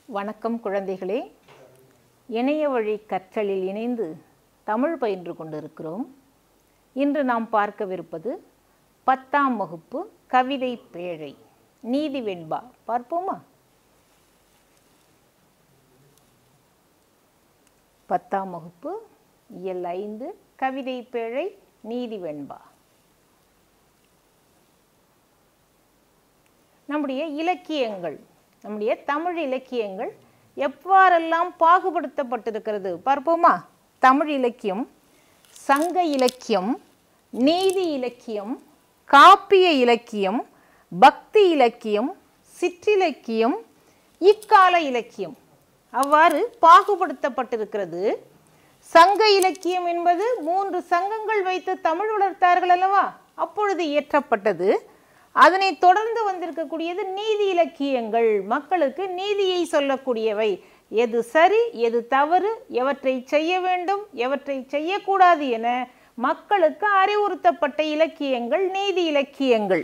வணக்கம் குழந்தைகளே இணைய வழி கற்றலில் இணைந்து தமிழ் பயின்று கொண்டிருக்கிறோம் இன்று நாம் பார்க்கவிருப்பது பத்தாம் வகுப்பு கவிதை பேழை நீதி வெண்பா பார்ப்போமா பத்தாம் வகுப்பு இயல் ஐந்து கவிதை பேழை நீதி வெண்பா நம்முடைய இலக்கியங்கள் நம்முடைய தமிழ் இலக்கியங்கள் எவ்வாறெல்லாம் பாகுபடுத்தப்பட்டிருக்கிறது பார்ப்போமா தமிழ் இலக்கியம் சங்க இலக்கியம் நீதி இலக்கியம் காப்பிய இலக்கியம் பக்தி இலக்கியம் சிற்றிலக்கியம் இக்கால இலக்கியம் அவ்வாறு பாகுபடுத்தப்பட்டிருக்கிறது சங்க இலக்கியம் என்பது மூன்று சங்கங்கள் வைத்து தமிழ் வளர்த்தார்கள் அல்லவா அப்பொழுது இயற்றப்பட்டது அதனைத் தொடர்ந்து வந்திருக்கக்கூடியது நீதி இலக்கியங்கள் மக்களுக்கு நீதியை சொல்லக்கூடியவை எது சரி எது தவறு எவற்றை செய்ய வேண்டும் எவற்றை செய்யக்கூடாது என மக்களுக்கு அறிவுறுத்தப்பட்ட இலக்கியங்கள் நீதி இலக்கியங்கள்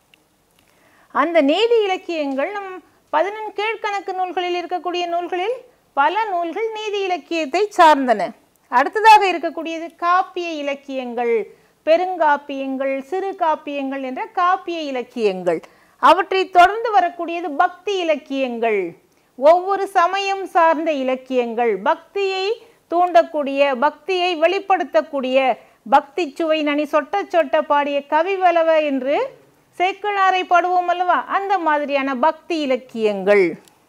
அந்த நீதி இலக்கியங்கள் நம் பதினெண் கீழ்கணக்கு நூல்களில் இருக்கக்கூடிய நூல்களில் பல நூல்கள் நீதி இலக்கியத்தை சார்ந்தன அடுத்ததாக இருக்கக்கூடியது காப்பிய இலக்கியங்கள் பெருங்காப்பியங்கள் சிறு காப்பியங்கள் என்ற காப்பிய இலக்கியங்கள் அவற்றை தொடர்ந்து வரக்கூடியது பக்தி இலக்கியங்கள் ஒவ்வொரு சமயம் சார்ந்த இலக்கியங்கள் பக்தியை தூண்டக்கூடிய பக்தியை வெளிப்படுத்தக்கூடிய பக்தி சுவை நனி சொட்ட சொட்ட பாடிய கவிவலவ என்று சேக்கிழாரை பாடுவோம் அல்லவா அந்த மாதிரியான பக்தி இலக்கியங்கள்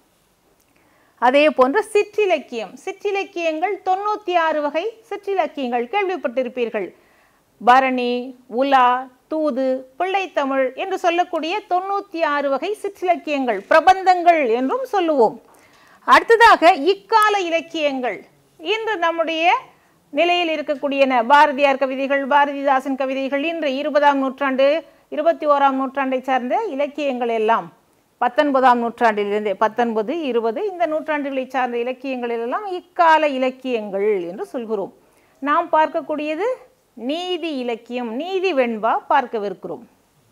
அதே போன்று சிற்றிலக்கியம் சிற்றிலக்கியங்கள் தொண்ணூற்றி ஆறு வகை சிற்றிலக்கியங்கள் கேள்விப்பட்டிருப்பீர்கள் பரணி உலா தூது பிள்ளைத்தமிழ் என்று சொல்லக்கூடிய தொண்ணூற்றி ஆறு வகை சிற்றிலக்கியங்கள் பிரபந்தங்கள் என்றும் சொல்லுவோம் அடுத்ததாக இக்கால இலக்கியங்கள் இன்று நம்முடைய நிலையில் இருக்கக்கூடியன பாரதியார் கவிதைகள் பாரதிதாசன் கவிதைகள் இன்று இருபதாம் நூற்றாண்டு இருபத்தி ஓராம் நூற்றாண்டை சார்ந்த இலக்கியங்கள் எல்லாம் பத்தொன்பதாம் நூற்றாண்டிலிருந்து பத்தொன்பது இருபது இந்த நூற்றாண்டுகளை சார்ந்த இலக்கியங்கள் எல்லாம் இக்கால இலக்கியங்கள் என்று சொல்கிறோம் நாம் பார்க்கக்கூடியது நீதி இலக்கியம் நீதி வெண்பா பார்க்கவிருக்கிறோம்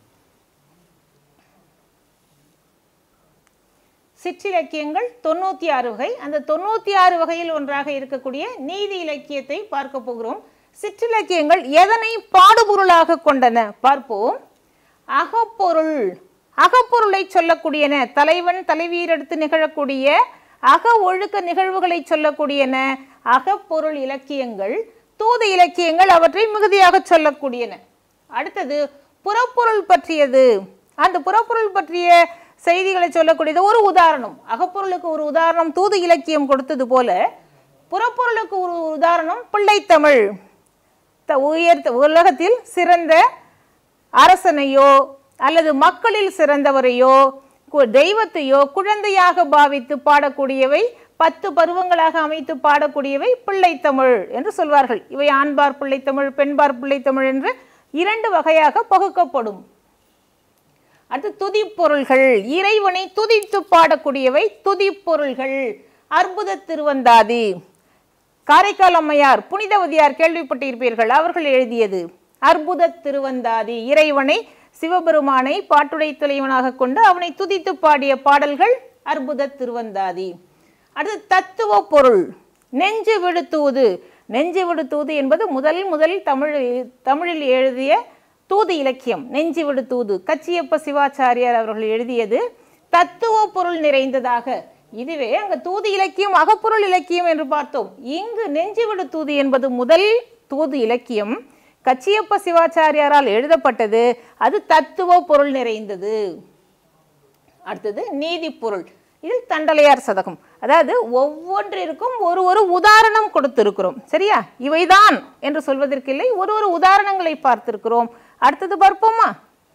சிற்றிலக்கியங்கள் தொண்ணூற்றி ஆறு வகை அந்த தொண்ணூற்றி ஆறு வகையில் ஒன்றாக இருக்கக்கூடிய நீதி இலக்கியத்தை பார்க்க போகிறோம் சிற்றிலக்கியங்கள் எதனை பாடுபொருளாக கொண்டன பார்ப்போம் அகப்பொருள் அகப்பொருளை சொல்லக்கூடியன தலைவன் தலைவியரெடுத்து நிகழக்கூடிய அக ஒழுக்க நிகழ்வுகளை சொல்லக்கூடியன அகப்பொருள் இலக்கியங்கள் தூத இலக்கியங்கள் அவற்றை மிகுதியாக சொல்லக்கூடியன அடுத்தது புறப்பொருள் பற்றியது அந்த புறப்பொருள் பற்றிய செய்திகளை சொல்லக்கூடியது ஒரு உதாரணம் அகப்பொருளுக்கு ஒரு உதாரணம் தூது இலக்கியம் கொடுத்தது போல புறப்பொருளுக்கு ஒரு உதாரணம் பிள்ளைத்தமிழ் த உயர் உலகத்தில் சிறந்த அரசனையோ அல்லது மக்களில் சிறந்தவரையோ கு- தெய்வத்தையோ குழந்தையாக பாவித்து பாடக்கூடியவை பத்து பருவங்களாக அமைத்து பாடக்கூடியவை பிள்ளைத்தமிழ் என்று சொல்வார்கள் இவை ஆண்பார் பிள்ளைத்தமிழ் பெண்பார் பிள்ளைத்தமிழ் என்று இரண்டு வகையாக பகுக்கப்படும் அடுத்து துதிப்பொருள்கள் இறைவனை துதித்து பாடக்கூடியவை துதிப்பொருள்கள் அற்புத திருவந்தாதி காரைக்கால் அம்மையார் புனிதவதியார் கேள்விப்பட்டிருப்பீர்கள் அவர்கள் எழுதியது அற்புத திருவந்தாதி இறைவனை சிவபெருமானை பாட்டுடை தலைவனாக கொண்டு அவனை துதித்து பாடிய பாடல்கள் அற்புத திருவந்தாதி அடுத்து தத்துவ பொருள் நெஞ்சு விடுத்தூது நெஞ்சு விடுத்தூது என்பது முதல் முதல் தமிழ் தமிழில் எழுதிய தூது இலக்கியம் நெஞ்சு விடுத்தூது கச்சியப்ப சிவாச்சாரியார் அவர்கள் எழுதியது தத்துவ பொருள் நிறைந்ததாக இதுவே அங்க தூது இலக்கியம் அகப்பொருள் இலக்கியம் என்று பார்த்தோம் இங்கு நெஞ்சு விடுத்தூது என்பது முதல் தூது இலக்கியம் கச்சியப்ப சிவாச்சாரியாரால் எழுதப்பட்டது அது தத்துவ பொருள் நிறைந்தது அடுத்தது நீதிப்பொருள் இதில் தண்டலையார் சதகம் அதாவது ஒவ்வொன்றிற்கும் ஒரு ஒரு உதாரணம் கொடுத்திருக்கிறோம் சரியா இவைதான் என்று சொல்வதற்கில்லை ஒரு ஒரு உதாரணங்களை பார்த்திருக்கிறோம் அடுத்தது பார்ப்போமா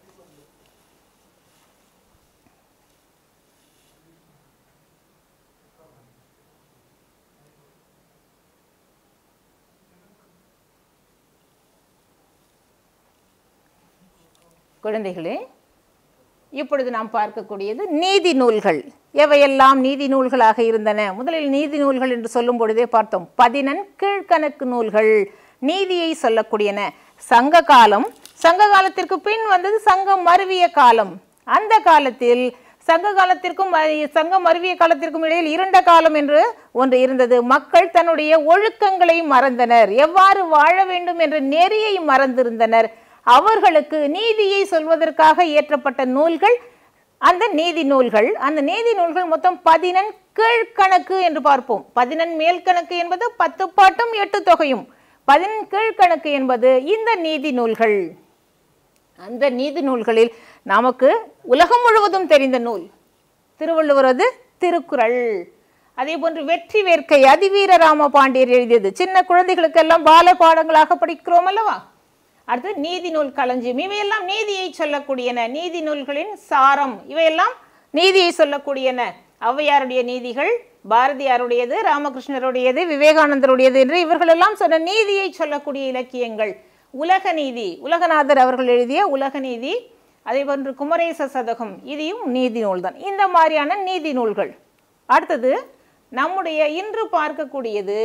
குழந்தைகளே இப்பொழுது நாம் பார்க்கக்கூடியது நீதி நூல்கள் எவையெல்லாம் நீதி நூல்களாக இருந்தன முதலில் நீதி நூல்கள் என்று சொல்லும் பொழுதே பார்த்தோம் பதினெண் கீழ்கணக்கு நூல்கள் நீதியை சொல்லக்கூடியன சங்க காலம் சங்க காலத்திற்கு பின் வந்தது சங்கம் மருவிய காலம் அந்த காலத்தில் சங்க காலத்திற்கும் அஹ், சங்கம் அருவிய காலத்திற்கும் இடையில் இருண்ட காலம் என்று ஒன்று இருந்தது மக்கள் தன்னுடைய ஒழுக்கங்களை மறந்தனர் எவ்வாறு வாழ வேண்டும் என்ற நெறியை மறந்திருந்தனர் அவர்களுக்கு நீதியை சொல்வதற்காக இயற்றப்பட்ட நூல்கள் அந்த நீதி நூல்கள் அந்த நீதி நூல்கள் மொத்தம் பதினெண் கீழ்கணக்கு என்று பார்ப்போம் பதினெண் மேல் கணக்கு என்பது பத்து பாட்டும் எட்டு தொகையும் பதினெண் கீழ்கணக்கு என்பது இந்த நீதி நூல்கள் அந்த நீதி நூல்களில் நமக்கு உலகம் முழுவதும் தெரிந்த நூல் திருவள்ளுவரது திருக்குறள் அதே போன்று வெற்றி வேர்க்கை அதிவீர ராம பாண்டியர் எழுதியது சின்ன குழந்தைகளுக்கெல்லாம் பால பாடங்களாக படிக்கிறோம் அல்லவா அடுத்து நீதி நூல் களஞ்சியம் இவையெல்லாம் நீதியை சொல்லக்கூடியன நீதி நூல்களின் சாரம் இவையெல்லாம் நீதியை சொல்லக்கூடியன ஔவையாருடைய நீதிகள் பாரதியாருடையது ராமகிருஷ்ணருடையது விவேகானந்தருடையது என்று இவர்களெல்லாம் சொன்ன நீதியை சொல்லக்கூடிய இலக்கியங்கள் உலக நீதி உலகநாதர் அவர்கள் எழுதிய உலக நீதி அதே போன்று குமரேச சதகம் இதையும் நீதி நூல் தான் இந்த மாதிரியான நீதி நூல்கள் அடுத்தது நம்முடைய இன்று பார்க்கக்கூடியது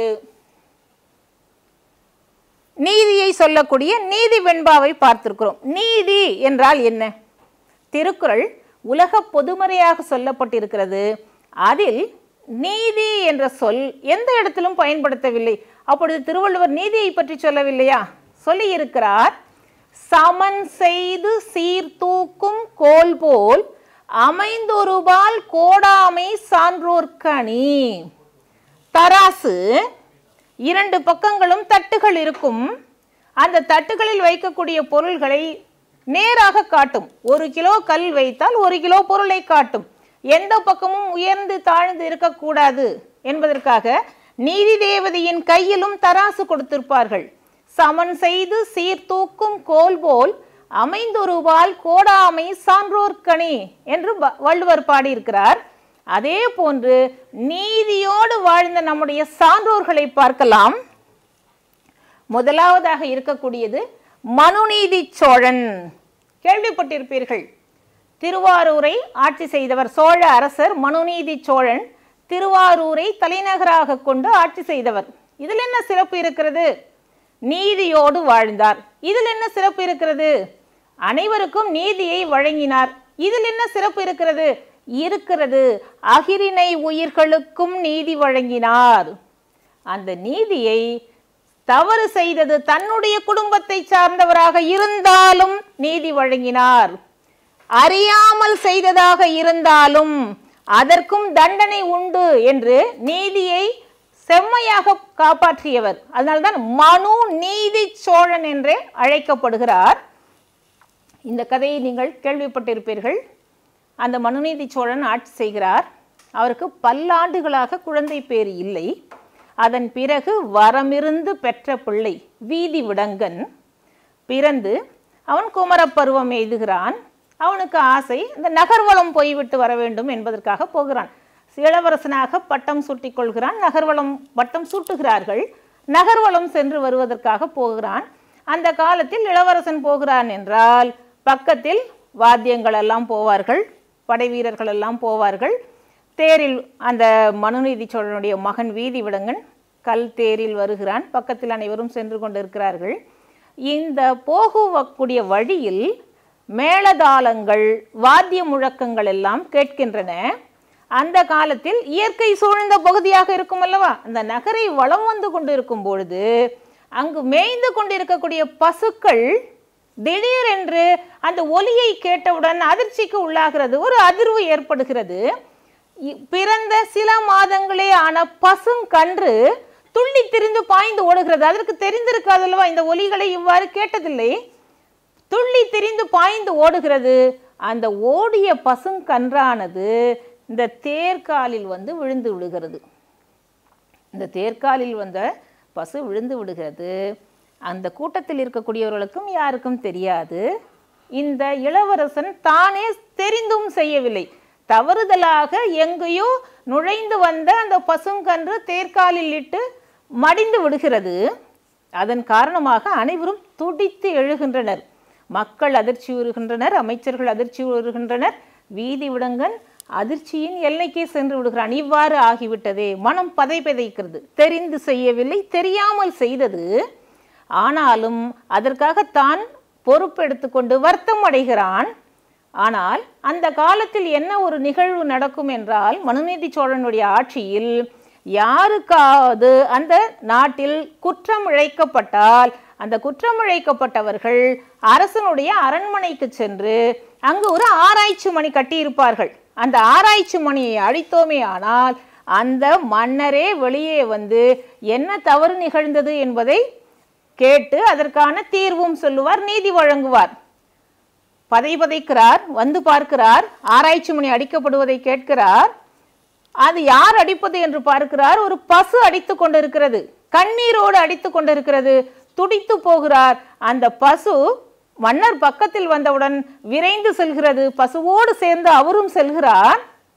நீதியை சொல்லக்கூடிய நீதி வெண்பாவை பார்த்திருக்கிறோம் நீதி என்றால் என்ன திருக்குறள் உலக பொதுமறையாக சொல்லப்பட்டிருக்கிறது அதில் நீதி என்ற சொல் எந்த இடத்திலும் பயன்படுத்தவில்லை அப்பொழுது திருவள்ளுவர் நீதியை பற்றி சொல்லவில்லையா சொல்லி இருக்கிறார் சமன் செய்து சீர்தூக்கும் கோல் போல் அமைந்தொருபால் கோடாமை சான்றோர்க்கணி தராசு இரண்டு பக்கங்களும் தட்டுகள் இருக்கும் அந்த தட்டுகளில் வைக்கக்கூடிய பொருள்களை நேராக காட்டும் ஒரு கிலோ கல் வைத்தால் ஒரு கிலோ பொருளை காட்டும் எந்த பக்கமும் உயர்ந்து தாழ்ந்து இருக்கக்கூடாது என்பதற்காக நீதி தேவதையின் கையிலும் தராசு கொடுத்திருப்பார்கள் சமன் செய்து சீர்தூக்கும் கோல் போல் அமைந்தொருவால் கோடாமை சான்றோர்க்கணி என்று வ- வள்ளுவர் பாடியிருக்கிறார் அதே போன்று நீதியோடு வாழ்ந்த நம்முடைய சான்றோர்களை பார்க்கலாம் முதலாவதாக இருக்கக்கூடியது மனுநீதி சோழன் கேள்விப்பட்டிருப்பீர்கள் திருவாரூரை ஆட்சி செய்தவர் சோழ அரசர் மனுநீதி சோழன் திருவாரூரை தலைநகராக கொண்டு ஆட்சி செய்தவர் இதில் என்ன சிறப்பு இருக்கிறது நீதியோடு வாழ்ந்தார் இதில் என்ன சிறப்பு இருக்கிறது அனைவருக்கும் நீதியை வழங்கினார் இதில் என்ன சிறப்பு இருக்கிறது இருக்கிறது அகிரிணை உயிர்களுக்கும் நீதி வழங்கினார் அந்த நீதியை தவறு செய்தது தன்னுடைய குடும்பத்தை சார்ந்தவராக இருந்தாலும் நீதி வழங்கினார் அறியாமல் செய்ததாக இருந்தாலும் அதற்கும் தண்டனை உண்டு என்று நீதியை செம்மையாக காப்பாற்றியவர் அதனால்தான் மனு நீதி சோழன் என்றே அழைக்கப்படுகிறார் இந்த கதையை நீங்கள் கேள்விப்பட்டிருப்பீர்கள் அந்த மனுநீதி சோழன் ஆட்சி செய்கிறார் அவருக்கு பல்லாண்டுகளாக குழந்தை பேறு இல்லை அதன் பிறகு வரமிருந்து பெற்ற பிள்ளை வீதி விடங்கன் பிறந்து அவன் குமரப்பருவம் எய்துகிறான் அவனுக்கு ஆசை இந்த நகர்வலம் போய்விட்டு வர வேண்டும் என்பதற்காக போகிறான் இளவரசனாக பட்டம் சூட்டிக் கொள்கிறான் நகர்வலம் பட்டம் சூட்டுகிறார்கள் நகர்வலம் சென்று வருவதற்காக போகிறான் அந்த காலத்தில் இளவரசன் போகிறான் என்றால் பக்கத்தில் வாத்தியங்கள் எல்லாம் போவார்கள் படை வீரர்கள் எல்லாம் போவார்கள் தேரில் அந்த மனுநீதி சோழனுடைய மகன் வீதி விடங்கன் கல் தேரில் வருகிறான் பக்கத்தில் அனைவரும் சென்று கொண்டிருக்கிறார்கள் இந்த போகக்கூடிய வழியில் மேளதாளங்கள் வாத்திய முழக்கங்கள் எல்லாம் கேட்கின்றன அந்த காலத்தில் இயற்கை சூழ்ந்த பகுதியாக இருக்கும் அல்லவா அந்த நகரை வலம் வந்து கொண்டிருக்கும் பொழுது அங்கு மேய்ந்து கொண்டிருக்கக்கூடிய பசுக்கள் திடீரென்று அந்த ஒலியை கேட்டவுடன் அதிர்ச்சிக்கு உள்ளாகிறது ஒரு அதிர்வு ஏற்படுகிறது இ- பிறந்த சில மாதங்களே ஆன பசுங்கன்று துள்ளி திரிந்து பாய்ந்து ஓடுகிறது அதற்கு தெரிந்திருக்காது அல்லவா இந்த ஒலிகளை இவ்வாறு கேட்டதில்லை துள்ளி திரிந்து பாய்ந்து ஓடுகிறது அந்த ஓடிய பசுங்கன்றானது இந்த தேர்காலில் வந்து விழுந்து விடுகிறது இந்த தேர்காலில் வந்த பசு விழுந்து விடுகிறது அந்த கூட்டத்தில் இருக்கக்கூடியவர்களுக்கும் யாருக்கும் தெரியாது இந்த இளவரசன் தானே தெரிந்தும் செய்யவில்லை தவறுதலாக எங்கேயோ நுழைந்து வந்த அந்த பசுங்கன்று தேர்காலில் இட்டு மடிந்து விடுகிறது அதன் காரணமாக அனைவரும் துடித்து எழுகின்றனர் மக்கள் அதிர்ச்சி உறுகின்றனர் அமைச்சர்கள் அதிர்ச்சி உறுகின்றனர் வீதி விடங்கன் அதிர்ச்சியின் எல்லைக்கே சென்று விடுகிறான் இவ்வாறு ஆகிவிட்டதே மனம் பதை பதைக்கிறது தெரிந்து செய்யவில்லை தெரியாமல் செய்தது ஆனாலும் அதற்காக தான் பொறுப்பெடுத்துக்கொண்டு வருத்தம் அடைகிறான் ஆனால் அந்த காலத்தில் என்ன ஒரு நிகழ்வு நடக்கும் என்றால் மனுநீதி சோழனுடைய ஆட்சியில் யாருக்காவது அந்த நாட்டில் குற்றம் இழைக்கப்பட்டால் அந்த குற்றம் இழைக்கப்பட்டவர்கள் அரசனுடைய அரண்மனைக்கு சென்று அங்கு ஒரு ஆராய்ச்சி மணி கட்டியிருப்பார்கள் அந்த ஆராய்ச்சி மணியை அழித்தோமே ஆனால் அந்த மன்னரே வெளியே வந்து என்ன தவறு நிகழ்ந்தது என்பதை கேட்டு அதற்கான தீர்வும் சொல்லுவார் நீதி வழங்குவார் பதை பதைக்கிறார் வந்து பார்க்கிறார் ஆராய்ச்சி மணி அடிக்கப்படுவதை கேட்கிறார் அது யார் அடிப்பது என்று பார்க்கிறார் ஒரு பசு அடித்து கொண்டிருக்கிறது கண்ணீரோடு அடித்து கொண்டிருக்கிறது துடித்து போகிறார் அந்த பசு மன்னர் பக்கத்தில் வந்தவுடன் விரைந்து செல்கிறது பசுவோடு சேர்ந்து அவரும் செல்கிறார்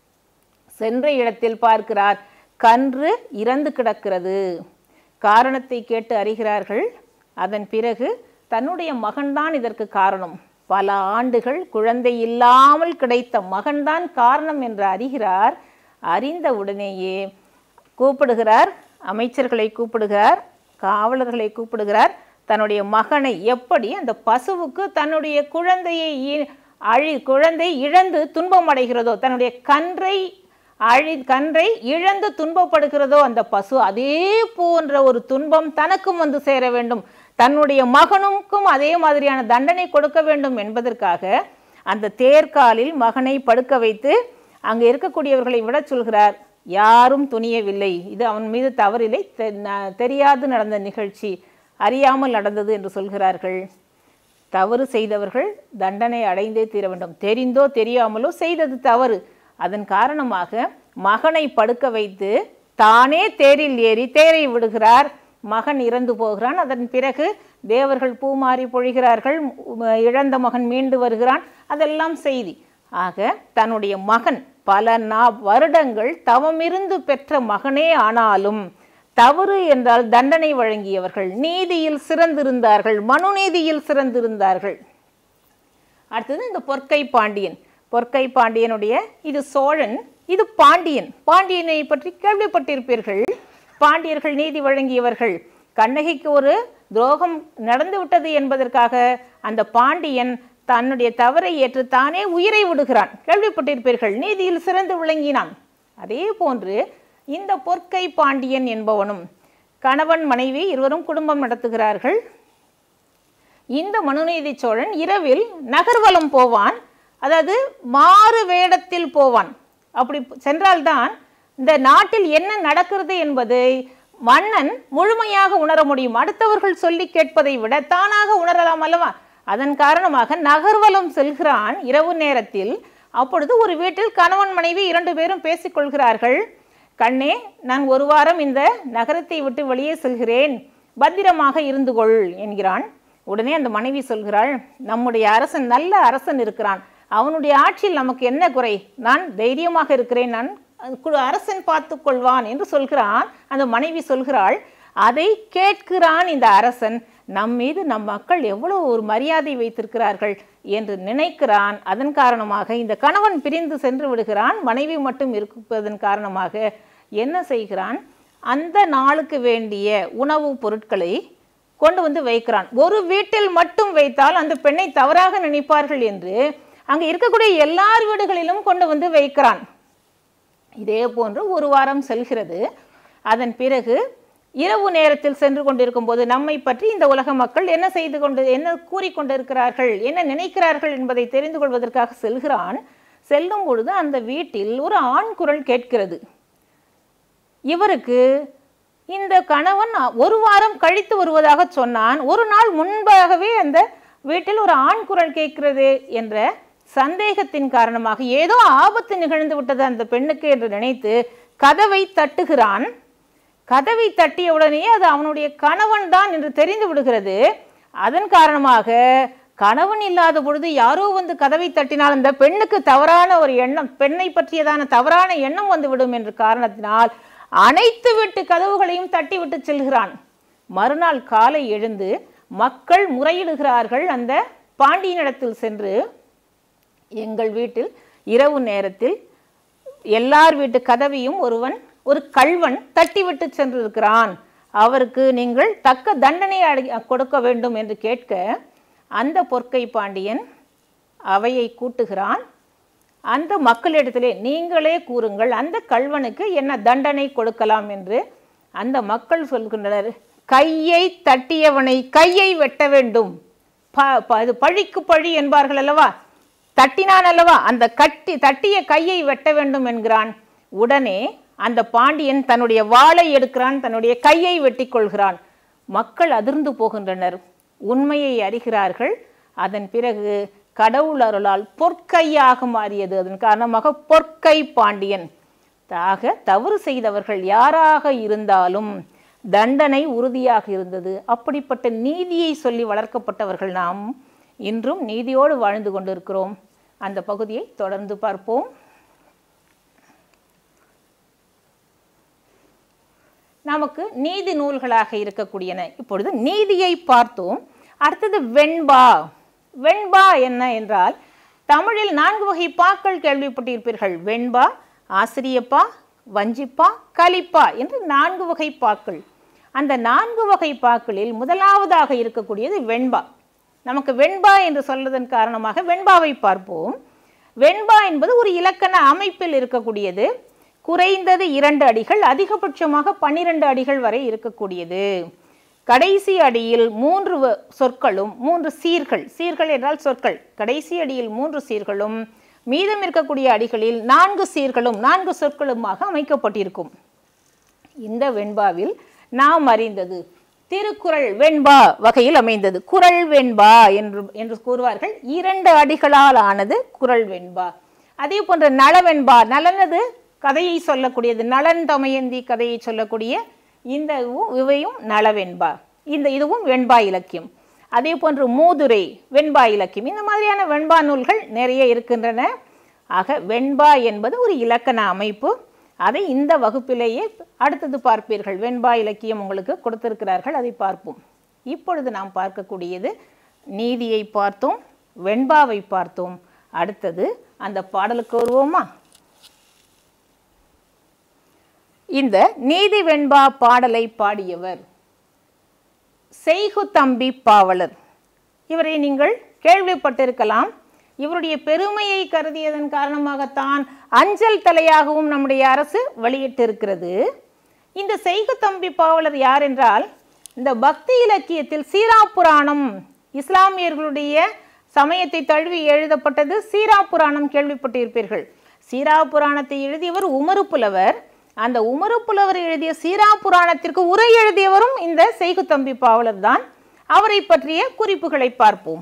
சென்ற இடத்தில் பார்க்கிறார் கன்று இறந்து கிடக்கிறது காரணத்தை கேட்டு அறிகிறார்கள் அதன் பிறகு தன்னுடைய மகன்தான் இதற்கு காரணம் பல ஆண்டுகள் குழந்தை இல்லாமல் கிடைத்த மகன்தான் காரணம் என்று அறிகிறார் அறிந்த உடனேயே கூப்பிடுகிறார் அமைச்சர்களை கூப்பிடுகிறார் காவலர்களை கூப்பிடுகிறார் தன்னுடைய மகனை எப்படி அந்த பசுவுக்கு தன்னுடைய குழந்தையை இ- அழி குழந்தை இழந்து துன்பம் அடைகிறதோ தன்னுடைய கன்றை அழி கன்றை இழந்து துன்பப்படுகிறதோ அந்த பசு அதே போன்ற ஒரு துன்பம் தனக்கும் வந்து சேர வேண்டும் தன்னுடைய மகனுக்கும் அதே மாதிரியான தண்டனை கொடுக்க வேண்டும் என்பதற்காக அந்த தேர்காலில் மகனை படுக்க வைத்து அங்கே இருக்கக்கூடியவர்களை விட சொல்கிறார் யாரும் துணியவில்லை இது அவன் மீது தவறில்லை தெ- ந- தெரியாது நடந்த நிகழ்ச்சி அறியாமல் நடந்தது என்று சொல்கிறார்கள் தவறு செய்தவர்கள் தண்டனை அடைந்தே தீர வேண்டும் தெரிந்தோ தெரியாமலோ செய்தது தவறு அதன் காரணமாக மகனை படுக்க வைத்து தானே தேரில் ஏறி தேரை விடுகிறார் மகன் இறந்து போகிறான் அதன் பிறகு தேவர்கள் பூமாரி பொழிகிறார்கள் உம், இழந்த மகன் மீண்டு வருகிறான் அதெல்லாம் செய்தி ஆக தன்னுடைய மகன் பல நா வருடங்கள் தவமிருந்து பெற்ற மகனே ஆனாலும் தவறு என்றால் தண்டனை வழங்கியவர்கள் நீதியில் சிறந்திருந்தார்கள் மனுநீதியில் சிறந்திருந்தார்கள் அடுத்தது இந்த பொற்கை பாண்டியன் பொற்கை பாண்டியனுடைய இது சோழன் இது பாண்டியன் பாண்டியனை பற்றி கேள்விப்பட்டிருப்பீர்கள் பாண்டியர்கள் நீதி வழங்கியவர்கள் கண்ணகிக்கு ஒரு துரோகம் நடந்து விட்டது என்பதற்காக அந்த பாண்டியன் தன்னுடைய தவறை ஏற்று தானே உயிரை விடுகிறான் கேள்விப்பட்டிருப்பீர்கள் நீதியில் சிறந்து விளங்கினான் அதே போன்று இந்த பொற்கை பாண்டியன் என்பவனும் கணவன் மனைவி இருவரும் குடும்பம் நடத்துகிறார்கள் இந்த மனுநீதி சோழன் இரவில் நகர்வலம் போவான் அதாவது மாறு வேடத்தில் போவான் அப்படி சென்றால்தான் இந்த நாட்டில் என்ன நடக்கிறது என்பதை மன்னன் முழுமையாக உணர முடியும் அடுத்தவர்கள் சொல்லி கேட்பதை விட தானாக உணரலாம் அல்லவா அதன் காரணமாக நகர்வலம் செல்கிறான் இரவு நேரத்தில் அப்பொழுது ஒரு வீட்டில் கணவன் மனைவி இரண்டு பேரும் பேசிக்கொள்கிறார்கள் கண்ணே நான் ஒரு வாரம் இந்த நகரத்தை விட்டு வெளியே செல்கிறேன் பத்திரமாக இருந்து கொள் என்கிறான் உடனே அந்த மனைவி சொல்கிறாள் நம்முடைய அரசன் நல்ல அரசன் இருக்கிறான் அவனுடைய ஆட்சியில் நமக்கு என்ன குறை நான் தைரியமாக இருக்கிறேன் நான் கு- அரசன் பார்த்து கொள்வான் என்று சொல்கிறான் அந்த மனைவி சொல்கிறாள் அதை கேட்கிறான் இந்த அரசன் நம் மீது நம் மக்கள் எவ்வளவு ஒரு மரியாதை வைத்திருக்கிறார்கள் என்று நினைக்கிறான் அதன் காரணமாக இந்த கணவன் பிரிந்து சென்று விடுகிறான் மனைவி மட்டும் இருப்பதன் காரணமாக என்ன செய்கிறான் அந்த நாளுக்கு வேண்டிய உணவுப் பொருட்களை கொண்டு வந்து வைக்கிறான் ஒரு வீட்டில் மட்டும் வைத்தால் அந்த பெண்ணை தவறாக நினைப்பார்கள் என்று அங்கே இருக்கக்கூடிய எல்லார் வீடுகளிலும் கொண்டு வந்து வைக்கிறான் இதே போன்று ஒரு வாரம் செல்கிறது அதன் பிறகு இரவு நேரத்தில் சென்று கொண்டிருக்கும் போது நம்மை பற்றி இந்த உலக மக்கள் என்ன செய்து கொண்டு என்ன கூறிக்கொண்டிருக்கிறார்கள் என்ன நினைக்கிறார்கள் என்பதை தெரிந்து கொள்வதற்காக செல்கிறான் செல்லும் பொழுது அந்த வீட்டில் ஒரு ஆண் குரல் கேட்கிறது இவருக்கு இந்த கணவன் ஒரு வாரம் கழித்து வருவதாக சொன்னான் ஒரு நாள் முன்பாகவே அந்த வீட்டில் ஒரு ஆண் குரல் கேட்கிறது என்ற சந்தேகத்தின் காரணமாக ஏதோ ஆபத்து நிகழ்ந்து விட்டது அந்த பெண்ணுக்கு என்று நினைத்து கதவை தட்டுகிறான் கதவை தட்டிய உடனே அது அவனுடைய கணவன் தான் என்று தெரிந்து விடுகிறது அதன் காரணமாக கணவன் இல்லாத பொழுது யாரோ வந்து கதவை தட்டினால் அந்த பெண்ணுக்கு தவறான ஒரு எண்ணம் பெண்ணை பற்றியதான தவறான எண்ணம் வந்துவிடும் என்ற காரணத்தினால் அனைத்து வீட்டு கதவுகளையும் தட்டிவிட்டு செல்கிறான் மறுநாள் காலை எழுந்து மக்கள் முறையிடுகிறார்கள் அந்த பாண்டியனிடத்தில் சென்று எங்கள் வீட்டில் இரவு நேரத்தில் எல்லார் வீட்டு கதவையும் ஒருவன் ஒரு கள்வன் தட்டிவிட்டு சென்றிருக்கிறான் அவருக்கு நீங்கள் தக்க தண்டனை அடை- கொடுக்க வேண்டும் என்று கேட்க அந்த பொற்கை பாண்டியன் அவையை கூட்டுகிறான் அந்த மக்களிடத்திலே நீங்களே கூறுங்கள் அந்த கள்வனுக்கு என்ன தண்டனை கொடுக்கலாம் என்று அந்த மக்கள் சொல்கின்றனர் கையை தட்டியவனை கையை வெட்ட வேண்டும் ப- ப- இது பழிக்கு பழி என்பார்கள் அல்லவா தட்டினான் அல்லவா அந்த கட்டி தட்டிய கையை வெட்ட வேண்டும் என்கிறான் உடனே அந்த பாண்டியன் தன்னுடைய வாளை எடுக்கிறான் தன்னுடைய கையை வெட்டி கொள்கிறான் மக்கள் அதிர்ந்து போகின்றனர் உண்மையை அறிகிறார்கள் அதன் பிறகு கடவுள் அருளால் பொற்கையாக மாறியது அதன் காரணமாக பொற்கை பாண்டியன் ஆக தவறு செய்தவர்கள் யாராக இருந்தாலும் தண்டனை உறுதியாக இருந்தது அப்படிப்பட்ட நீதியை சொல்லி வளர்க்கப்பட்டவர்கள் நாம் இன்றும் நீதியோடு வாழ்ந்து கொண்டிருக்கிறோம் அந்த பகுதியை தொடர்ந்து பார்ப்போம் நமக்கு நீதி நூல்களாக இருக்கக்கூடியன இப்பொழுது நீதியை பார்த்தோம் அடுத்தது வெண்பா வெண்பா என்ன என்றால் தமிழில் நான்கு வகை பாக்கள் கேள்விப்பட்டிருப்பீர்கள் வெண்பா ஆசிரியப்பா வஞ்சிப்பா கலிப்பா என்று நான்கு வகை பாக்கள் அந்த நான்கு வகை பாக்களில் முதலாவதாக இருக்கக்கூடியது வெண்பா நமக்கு வெண்பா என்று சொல்வதன் காரணமாக வெண்பாவை பார்ப்போம் வெண்பா என்பது ஒரு இலக்கண அமைப்பில் இருக்கக்கூடியது குறைந்தது இரண்டு அடிகள் அதிகபட்சமாக பன்னிரண்டு அடிகள் வரை இருக்கக்கூடியது கடைசி அடியில் மூன்று வ- சொற்களும் மூன்று சீர்கள் சீர்கள் என்றால் சொற்கள் கடைசி அடியில் மூன்று சீர்களும் மீதம் இருக்கக்கூடிய அடிகளில் நான்கு சீர்களும் நான்கு சொற்களுமாக அமைக்கப்பட்டிருக்கும் இந்த வெண்பாவில் நாம் அறிந்தது திருக்குறள் வெண்பா வகையில் அமைந்தது குறள் வெண்பா என்று என்று கூறுவார்கள் இரண்டு அடிகளால் ஆனது குறள் வெண்பா அதே போன்ற நலவெண்பா நலனது கதையை சொல்லக்கூடியது நலன் தமயந்தி கதையை சொல்லக்கூடிய இந்த இவு- இவையும் நலவெண்பா இந்த இதுவும் வெண்பா இலக்கியம் அதே போன்று மூதுரை வெண்பா இலக்கியம் இந்த மாதிரியான வெண்பா நூல்கள் நிறைய இருக்கின்றன ஆக வெண்பா என்பது ஒரு இலக்கண அமைப்பு அதை இந்த வகுப்பிலேயே அடுத்தது பார்ப்பீர்கள் வெண்பா இலக்கியம் உங்களுக்கு கொடுத்திருக்கிறார்கள் அதை பார்ப்போம் இப்பொழுது நாம் பார்க்கக்கூடியது நீதியை பார்த்தோம் வெண்பாவை பார்த்தோம் அடுத்தது அந்த பாடலுக்கு வருவோமா இந்த நீதி வெண்பா பாடலை பாடியவர் செய்குதம்பி பாவலர் இவரை நீங்கள் கேள்விப்பட்டிருக்கலாம் இவருடைய பெருமையை கருதியதன் காரணமாகத்தான் அஞ்சல் தலையாகவும் நம்முடைய அரசு வெளியிட்டிருக்கிறது இந்த செய்குதம்பி பாவலர் யார் என்றால் இந்த பக்தி இலக்கியத்தில் சீரா புராணம் இஸ்லாமியர்களுடைய சமயத்தை தழுவி எழுதப்பட்டது சீரா புராணம் கேள்விப்பட்டிருப்பீர்கள் சீரா புராணத்தை எழுதியவர் உமறு புலவர் அந்த உமறு புலவர் எழுதிய சீரா புராணத்திற்கு உரை எழுதியவரும் இந்த செய்குதம்பி பாவலர் தான் அவரை பற்றிய குறிப்புகளை பார்ப்போம்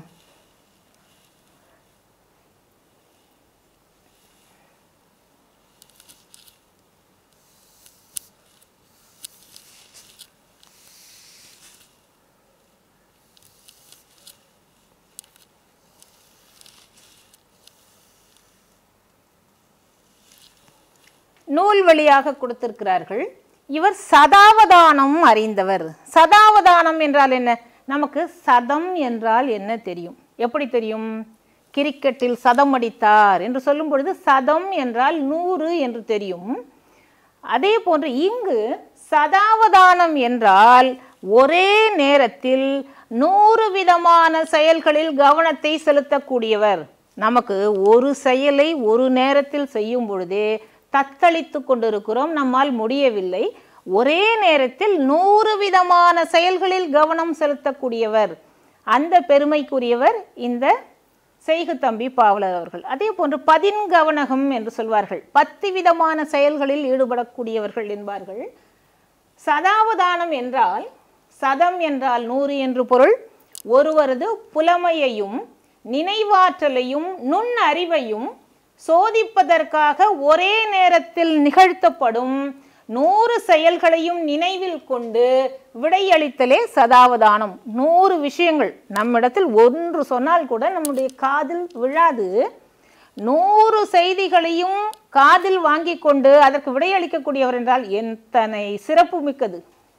நூல் வழியாக கொடுத்திருக்கிறார்கள் இவர் சதாவதானம் அறிந்தவர் சதாவதானம் என்றால் என்ன நமக்கு சதம் என்றால் என்ன தெரியும் எப்படி தெரியும் கிரிக்கெட்டில் சதம் அடித்தார் என்று சொல்லும் பொழுது சதம் என்றால் நூறு என்று தெரியும் அதே போன்று இங்கு சதாவதானம் என்றால் ஒரே நேரத்தில் நூறு விதமான செயல்களில் கவனத்தை செலுத்தக்கூடியவர் நமக்கு ஒரு செயலை ஒரு நேரத்தில் செய்யும் பொழுதே தத்தளித்து கொண்டிருக்கிறோம் நம்மால் முடியவில்லை ஒரே நேரத்தில் நூறு விதமான செயல்களில் கவனம் செலுத்தக்கூடியவர் அந்த பெருமைக்குரியவர் இந்த செய்குதம்பி பாவலர் அவர்கள் அதே போன்று பதின்கவனகம் என்று சொல்வார்கள் பத்து விதமான செயல்களில் ஈடுபடக்கூடியவர்கள் என்பார்கள் சதாவதானம் என்றால் சதம் என்றால் நூறு என்று பொருள் ஒருவரது புலமையையும் நினைவாற்றலையும் நுண் அறிவையும் சோதிப்பதற்காக ஒரே நேரத்தில் நிகழ்த்தப்படும் நூறு செயல்களையும் நினைவில் கொண்டு விடையளித்தலே சதாவதானம் நூறு விஷயங்கள் நம்மிடத்தில் ஒன்று சொன்னால் கூட நம்முடைய காதில் விழாது நூறு செய்திகளையும் காதில் வாங்கி கொண்டு அதற்கு விடையளிக்கக்கூடியவர் என்றால் எத்தனை சிறப்பு மிக்கது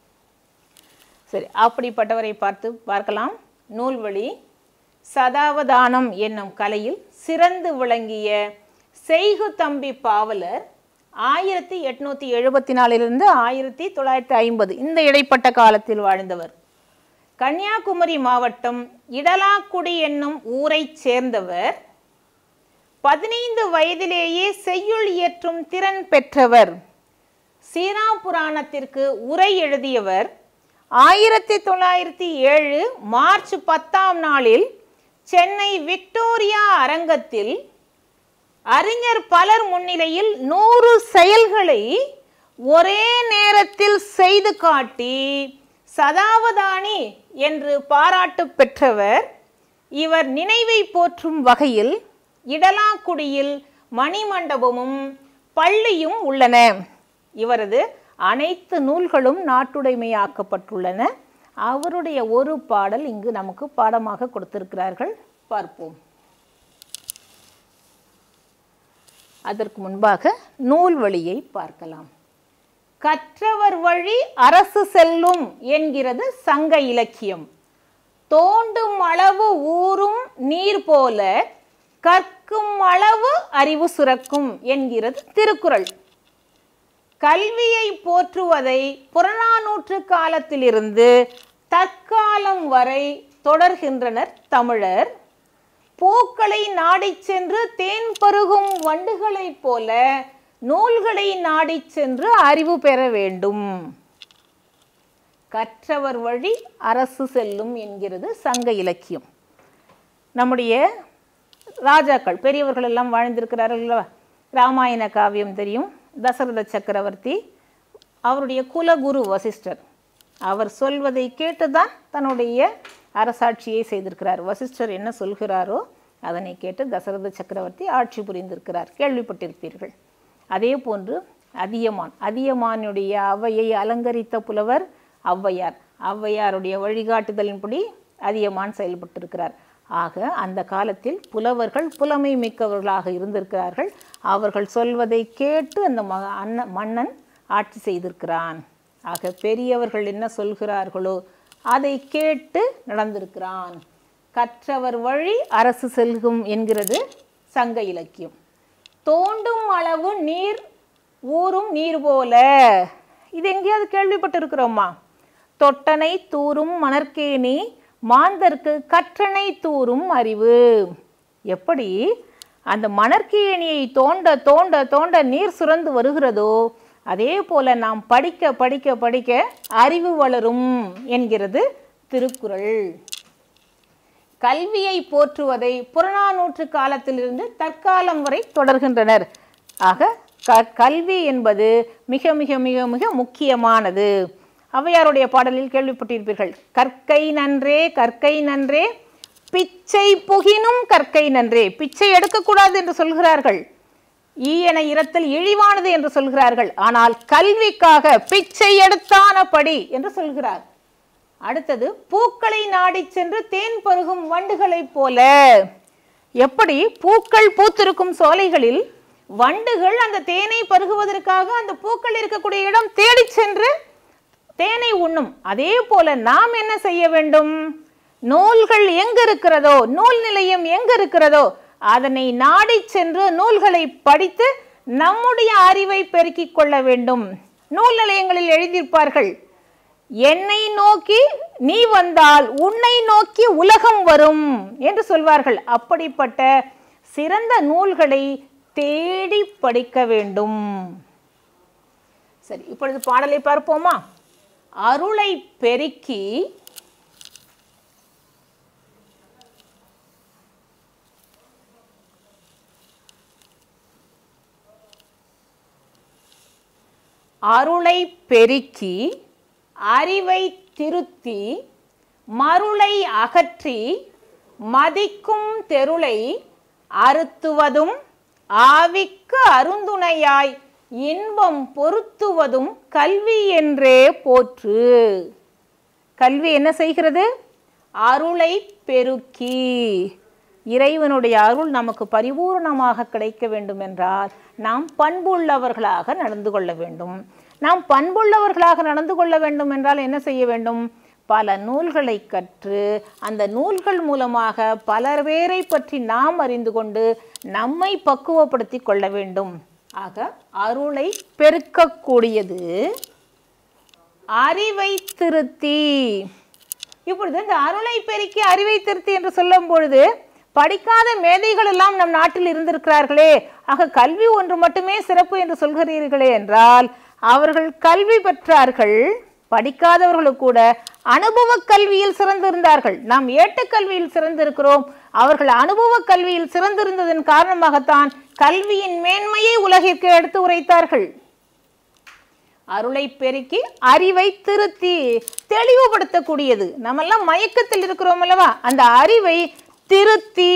சரி அப்படிப்பட்டவரை பார்த்து பார்க்கலாம் நூல்வழி சதாவதானம் என்னும் கலையில் சிறந்து விளங்கிய செய்குதம்பி பாவலர் ஆயிரத்தி எட்நூத்தி எழுபத்தி நாலிலிருந்து ஆயிரத்தி தொள்ளாயிரத்தி ஐம்பது இந்த இடைப்பட்ட காலத்தில் வாழ்ந்தவர் கன்னியாகுமரி மாவட்டம் இடலாக்குடி என்னும் ஊரைச் சேர்ந்தவர் பதினைந்து வயதிலேயே செய்யுள் இயற்றும் திறன் பெற்றவர் சீனா புராணத்திற்கு உரை எழுதியவர் ஆயிரத்தி தொள்ளாயிரத்தி ஏழு மார்ச் பத்தாம் நாளில் சென்னை விக்டோரியா அரங்கத்தில் அறிஞர் பலர் முன்னிலையில் நூறு செயல்களை ஒரே நேரத்தில் செய்து காட்டி சதாவதானி என்று பாராட்டு பெற்றவர் இவர் நினைவை போற்றும் வகையில் இடலாக்குடியில் மணிமண்டபமும் பள்ளியும் உள்ளன இவரது அனைத்து நூல்களும் நாட்டுடைமையாக்கப்பட்டுள்ளன அவருடைய ஒரு பாடல் இங்கு நமக்கு பாடமாக கொடுத்திருக்கிறார்கள் பார்ப்போம் அதற்கு முன்பாக நூல் வழியை பார்க்கலாம் கற்றவர் வழி அரசு செல்லும் என்கிறது சங்க இலக்கியம் தோண்டும் அளவு ஊறும் நீர் போல கற்கும் அளவு அறிவு சுரக்கும் என்கிறது திருக்குறள் கல்வியை போற்றுவதை புறநானூற்று காலத்திலிருந்து தற்காலம் வரை தொடர்கின்றனர் தமிழர் பூக்களை நாடிச் சென்று தேன் பருகும் வண்டுகளைப் போல நூல்களை நாடிச் சென்று அறிவு பெற வேண்டும் கற்றவர் வழி அரசு செல்லும் என்கிறது சங்க இலக்கியம் நம்முடைய ராஜாக்கள் பெரியவர்கள் எல்லாம் வாழ்ந்திருக்கிறார்கள் அல்லவா? ராமாயண காவியம் தெரியும் தசரத சக்கரவர்த்தி அவருடைய குலகுரு வசிஷ்டர் அவர் சொல்வதை கேட்டுதான் தன்னுடைய அரசாட்சியை செய்திருக்கிறார் வசிஷ்டர் என்ன சொல்கிறாரோ அதனை கேட்டு தசரத சக்கரவர்த்தி ஆட்சி புரிந்திருக்கிறார் கேள்விப்பட்டிருப்பீர்கள் அதே போன்று அதியமான் அதியமானுடைய அவையை அலங்கரித்த புலவர் ஔவையார் ஔவையாருடைய வழிகாட்டுதலின்படி அதியமான் செயல்பட்டிருக்கிறார் ஆக அந்த காலத்தில் புலவர்கள் புலமை மிக்கவர்களாக இருந்திருக்கிறார்கள் அவர்கள் சொல்வதை கேட்டு அந்த ம அண்ண மன்னன் ஆட்சி செய்திருக்கிறான் ஆக பெரியவர்கள் என்ன சொல்கிறார்களோ அதை கேட்டு நடந்திருக்கிறான் கற்றவர் வழி அரசு செல்கும் என்கிறது சங்க இலக்கியம் தோண்டும் அளவு நீர் ஊறும் நீர் போல இது எங்கேயாவது கேள்விப்பட்டிருக்கிறோமா தொட்டனை தூரும் மணற்கேணி மாந்தர்க்கு கற்றனை தூரும் அறிவு எப்படி அந்த மணற்கேணியை தோண்ட தோண்ட தோண்ட நீர் சுரந்து வருகிறதோ அதே போல நாம் படிக்க படிக்க படிக்க அறிவு வளரும் என்கிறது திருக்குறள் கல்வியை போற்றுவதை புறநானூற்று காலத்திலிருந்து தற்காலம் வரை தொடர்கின்றனர் ஆக க- கல்வி என்பது மிக மிக மிக மிக முக்கியமானது ஔவையாருடைய பாடலில் கேள்விப்பட்டிருப்பீர்கள் கற்கை நன்றே கற்கை நன்றே பிச்சை புகினும் கற்கை நன்றே பிச்சை எடுக்கக்கூடாது என்று சொல்கிறார்கள் ஈயன இரத்தல் இழிவானது என்று சொல்கிறார்கள் ஆனால் கல்விக்காக பிச்சை எடுத்தான படி என்று சொல்கிறார் அடுத்தது பூக்களை நாடிச் சென்று தேன் பருகும் வண்டுகளைப் போல எப்படி பூக்கள் பூத்திருக்கும் சோலைகளில் வண்டுகள் அந்த தேனை பருகுவதற்காக அந்த பூக்கள் இருக்கக்கூடிய இடம் தேடிச் சென்று தேனை உண்ணும் அதே போல நாம் என்ன செய்ய வேண்டும் நூல்கள் எங்க இருக்கிறதோ நூல் நிலையம் எங்க இருக்கிறதோ அதனை நாடிச் சென்று நூல்களை படித்து நம்முடைய அறிவை பெருக்கிக் கொள்ள வேண்டும் நூல் நிலையங்களில் எழுதியிருப்பார்கள் என்னை நோக்கி நீ வந்தால் உன்னை நோக்கி உலகம் வரும் என்று சொல்வார்கள் அப்படிப்பட்ட சிறந்த நூல்களை தேடி படிக்க வேண்டும் சரி இப்பொழுது பாடலை பார்ப்போமா அருளை பெருக்கி அருளை பெருக்கி அறிவை திருத்தி மருளை அகற்றி மதிக்கும் தெருளை அறுத்துவதும் ஆவிக்கு அருந்துணையாய் இன்பம் பொருத்துவதும் கல்வி என்றே போற்று கல்வி என்ன செய்கிறது அருளை பெருக்கி இறைவனுடைய அருள் நமக்கு பரிபூர்ணமாக கிடைக்க வேண்டும் என்றால் நாம் பண்புள்ளவர்களாக நடந்து கொள்ள வேண்டும் நாம் பண்புள்ளவர்களாக நடந்து கொள்ள வேண்டும் என்றால் என்ன செய்ய வேண்டும் பல நூல்களை கற்று அந்த நூல்கள் மூலமாக பலர் பேரை பற்றி நாம் அறிந்து கொண்டு நம்மை பக்குவப்படுத்தி கொள்ள வேண்டும் ஆக அருளை பெருக்கக்கூடியது அறிவை திருத்தி இப்பொழுது இந்த அருளை பெருக்கி அறிவை திருத்தி என்று சொல்லும் பொழுது படிக்காத மேதைகள் எல்லாம் நம் நாட்டில் இருந்திருக்கிறார்களே ஆக கல்வி ஒன்று மட்டுமே சிறப்பு என்று சொல்கிறீர்களே என்றால் அவர்கள் கல்வி பெற்றார்கள் படிக்காதவர்களும் கூட அனுபவ கல்வியில் சிறந்திருந்தார்கள் நாம் ஏட்டுக் கல்வியில் சிறந்திருக்கிறோம் அவர்கள் அனுபவ கல்வியில் சிறந்திருந்ததன் காரணமாகத்தான் கல்வியின் மேன்மையை உலகிற்கு எடுத்து உரைத்தார்கள் அருளை பெருக்கி அறிவை திருத்தி தெளிவுபடுத்தக்கூடியது நம்மெல்லாம் மயக்கத்தில் இருக்கிறோம் அல்லவா அந்த அறிவை திருத்தி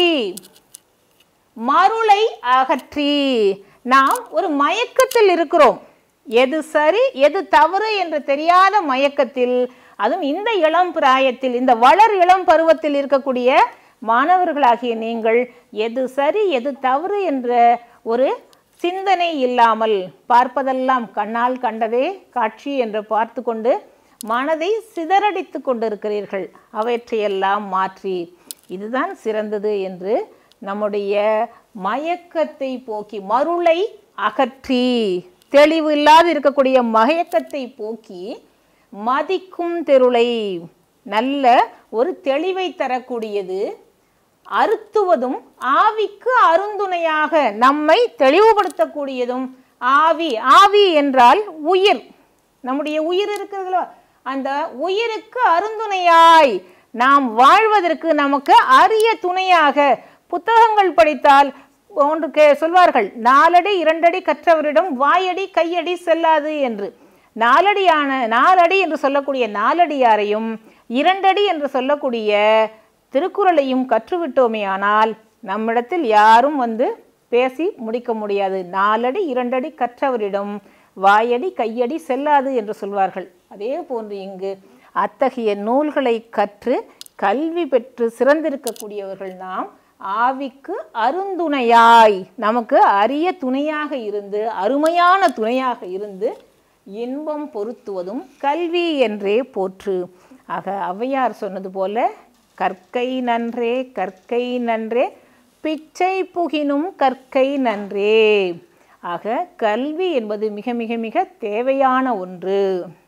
மருளை அகற்றி நாம் ஒரு மயக்கத்தில் இருக்கிறோம் எது சரி எது தவறு என்று தெரியாத மயக்கத்தில் அதுவும் இந்த இளம் பிராயத்தில் இந்த வளர் இளம் பருவத்தில் இருக்கக்கூடிய மாணவர்களாகிய நீங்கள் எது சரி எது தவறு என்ற ஒரு சிந்தனை இல்லாமல் பார்ப்பதெல்லாம் கண்ணால் கண்டதே காட்சி என்று பார்த்து கொண்டு மனதை சிதறடித்து கொண்டிருக்கிறீர்கள் அவற்றையெல்லாம் மாற்றி இதுதான் சிறந்தது என்று நம்முடைய மயக்கத்தை போக்கி மருளை அகற்றி தெளிவு இல்லாது இருக்கக்கூடிய மயக்கத்தை போக்கி மதிக்கும் தெருளை நல்ல ஒரு தெளிவை தரக்கூடியது அறுத்துவதும் ஆவிக்கு அருந்துணையாக நம்மை தெளிவுபடுத்தக்கூடியதும் ஆவி ஆவி என்றால் உயிர் நம்முடைய உயிர் இருக்கிறதுல அந்த உயிருக்கு அருந்துணையாய் நாம் வாழ்வதற்கு நமக்கு அரிய துணையாக புத்தகங்கள் படித்தால் ஒன்று கே சொல்வார்கள் நாலடி இரண்டடி கற்றவரிடம் வாயடி கையடி செல்லாது என்று நாலடியான நாலடி என்று சொல்லக்கூடிய நாலடியாரையும் இரண்டடி என்று சொல்லக்கூடிய திருக்குறளையும் கற்றுவிட்டோமே ஆனால் நம்மிடத்தில் யாரும் வந்து பேசி முடிக்க முடியாது நாலடி இரண்டடி கற்றவரிடம் வாயடி கையடி செல்லாது என்று சொல்வார்கள் அதே போன்று இங்கு அத்தகைய நூல்களை கற்று கல்வி பெற்று சிறந்திருக்கக்கூடியவர்கள் நாம் ஆவிக்கு அருந்துணையாய் நமக்கு அரிய துணையாக இருந்து அருமையான துணையாக இருந்து இன்பம் பொருத்துவதும் கல்வி என்றே போற்று ஆக ஔவையார் சொன்னது போல கற்கை நன்றே கற்கை நன்றே பிச்சை புகினும் கற்கை நன்றே ஆக கல்வி என்பது மிக மிக மிக தேவையான ஒன்று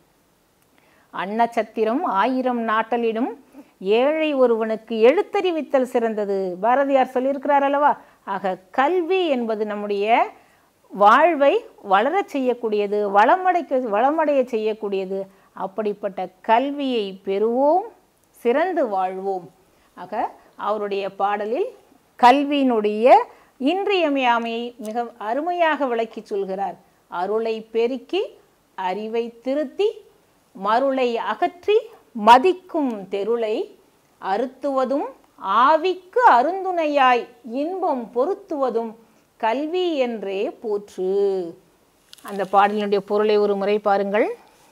அன்னச்சத்திரம் ஆயிரம் நாட்டலிடும் ஏழை ஒருவனுக்கு எழுத்தறிவித்தல் சிறந்தது பாரதியார் சொல்லியிருக்கிறார் அல்லவா ஆக கல்வி என்பது நம்முடைய வாழ்வை வளரச் செய்யக்கூடியது வளமடைக்க வளமடைய செய்யக்கூடியது அப்படிப்பட்ட கல்வியை பெறுவோம் சிறந்து வாழ்வோம் ஆக அவருடைய பாடலில் கல்வியினுடைய இன்றியமையாமையை மிக அருமையாக விளக்கி சொல்கிறார் அருளை பெருக்கி அறிவை திருத்தி மருளை அகற்றி மதிக்கும் தெருளை அறுத்துவதும் ஆவிக்கு அருந்துணையாய் இன்பம் பொருத்துவதும் கல்வி என்றே போற்று அந்த பாடலினுடைய பொருளை ஒரு முறை பாருங்கள்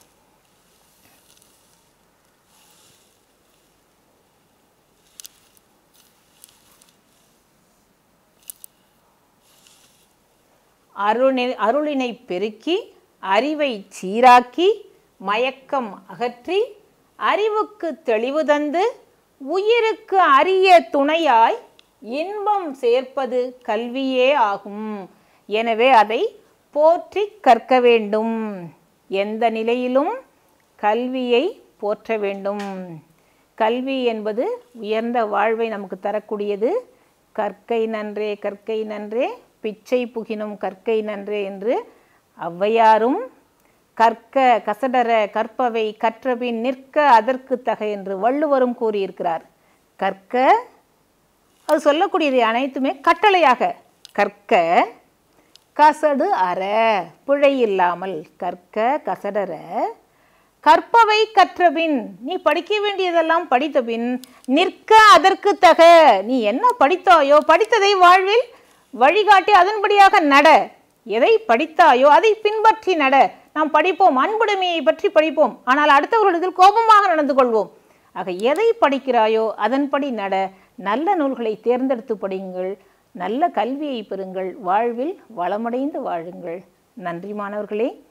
அருணி அருளினை பெருக்கி அறிவை சீராக்கி மயக்கம் அகற்றி அறிவுக்கு தெளிவு தந்து உயிருக்கு அரிய துணையாய் இன்பம் சேர்ப்பது கல்வியே ஆகும் எனவே அதை போற்றி கற்க வேண்டும் எந்த நிலையிலும் கல்வியை போற்ற வேண்டும் கல்வி என்பது உயர்ந்த வாழ்வை நமக்கு தரக்கூடியது கற்கை நன்றே கற்கை நன்றே பிச்சை புகினும் கற்கை நன்றே என்று ஔவையாரும் கற்க கசடர கற்பவை கற்றபின் நிற்க அதற்கு தக என்று வள்ளுவரும் கூறியிருக்கிறார் கற்க அது சொல்லக்கூடியது அனைத்துமே கட்டளையாக கற்க கசடு அற பிழை இல்லாமல் கற்க கசடர கற்பவை கற்றபின் நீ படிக்க வேண்டியதெல்லாம் படித்த பின் நிற்க அதற்கு தக நீ என்ன படித்தாயோ படித்ததை வாழ்வில் வழிகாட்டி அதன்படியாக நட எதை படித்தாயோ அதை பின்பற்றி நட நாம் படிப்போம் அன்புடைமையை பற்றி படிப்போம் ஆனால் அடுத்தவர்களிடத்தில் கோபமாக நடந்து கொள்வோம் ஆக எதை படிக்கிறாயோ அதன்படி நட நல்ல நூல்களை தேர்ந்தெடுத்து படியுங்கள் நல்ல கல்வியை பெறுங்கள் வாழ்வில் வளமடைந்து வாழுங்கள் நன்றி மாணவர்களே